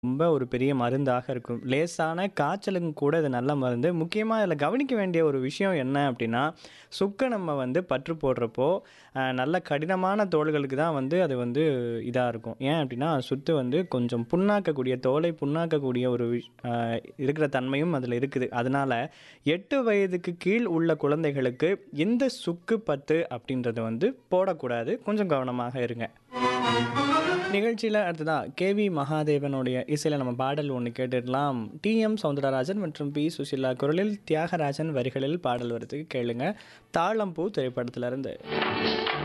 ரொம்ப ஒரு பெரிய மருந்தாக இருக்கும். லேசான காய்ச்சலுக்கும் கூட இது நல்ல மருந்து. முக்கியமா இதில கவனிக்க வேண்டிய ஒரு விஷயம் என்ன அப்டின்னா, சுக்க நம்ம வந்து பற்று போடுறப்போ, அ நல்ல கடினமான தோள்களுக்கு தான் வந்து அது வந்து இதா இருக்கும். ஏன் அப்டின்னா, சுத்து வந்து கொஞ்சம் புண்ணாக்கக்கூடிய தோலை புண்ணாக்கக்கூடிய ஒரு விஷ் அ இருக்கிற தன்மையும் அதில இருக்குது. அதனால 8 வயதுக்கு கீழ் உள்ள குழந்தைகளுக்கு இந்த சுக்கு பத்து அப்டின்றது வந்து போடக்கூடாது. கொஞ்சம் கவனமாக இருங்க. நிகழ்ச்சியில அடுத்ததா கே.வி. மகாதேவனுடைய இசையில நம்ம பாடல் ஒண்ணு கேட்டுடலாம். டி.எம். சௌந்தரராஜன் மற்றும் பி. சுசீலா குரலில் தியாகராஜன் வரிகளில் பாடல் வருது கேளுங்க. தாழம்பூ திரைப்படத்திலிருந்து.